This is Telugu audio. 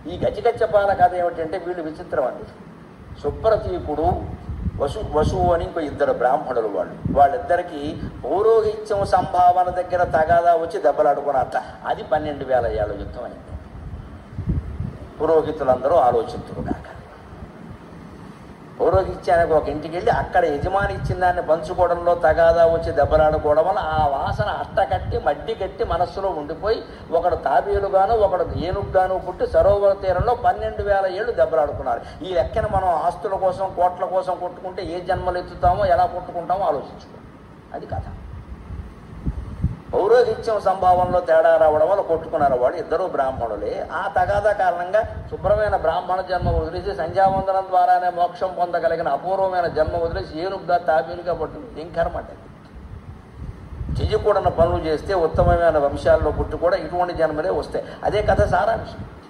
ఈ గజగచ్చపాల కథ ఏమిటంటే వీళ్ళు విచిత్రం అండి సుప్రతీకుడు వసు వసువు అని ఇంకో ఇద్దరు బ్రాహ్మణులు వాళ్ళు వాళ్ళిద్దరికి పౌరోహిత్యం సంభావన దగ్గర తగాదా వచ్చి దెబ్బలాడుకున్నట్ట అది పన్నెండు వేల ఏళ్ళ యుద్ధం అయింది పురోహితులందరూ ఆలోచించురు కాక పౌరోహిత్యానికి ఒక ఇంటికి వెళ్ళి అక్కడ యజమాని ఇచ్చిన దాన్ని పంచుకోవడంలో తగాదా వచ్చి దెబ్బలాడుకోవడం వల్ల ఆ వాసన అట్టకట్టి మడ్డి కట్టి మనస్సులో ఉండిపోయి ఒకడు తాబేలుగాను ఒకడు ఏనుగుగాను పుట్టి సరోవర తీరంలో పన్నెండు వేల ఏళ్ళు దెబ్బలాడుకున్నారు ఈ లెక్కన మనం ఆస్తుల కోసం కోట్ల కోసం కొట్టుకుంటే ఏ జన్మలు ఎత్తుతామో ఎలా కొట్టుకుంటామో ఆలోచించుకో అది కథ పౌరోహిత్యం సంభావంలో తేడా రావడం వల్ల కొట్టుకున్నారు వాళ్ళు ఇద్దరు బ్రాహ్మణులే ఆ తగాదా కారణంగా శుభ్రమైన బ్రాహ్మణ జన్మ వదిలేసి సంధ్యావందనం ద్వారానే మోక్షం పొందగలిగిన అపూర్వమైన జన్మ వదిలేసి ఏనుగ్గా తాబేలుగా పట్టు ఏం కర్మ అంటే చెయ్యకూడని పనులు చేస్తే ఉత్తమమైన వంశాల్లో పుట్టి కూడా ఇటువంటి జన్మలే వస్తాయి అదే కథ సారాంశం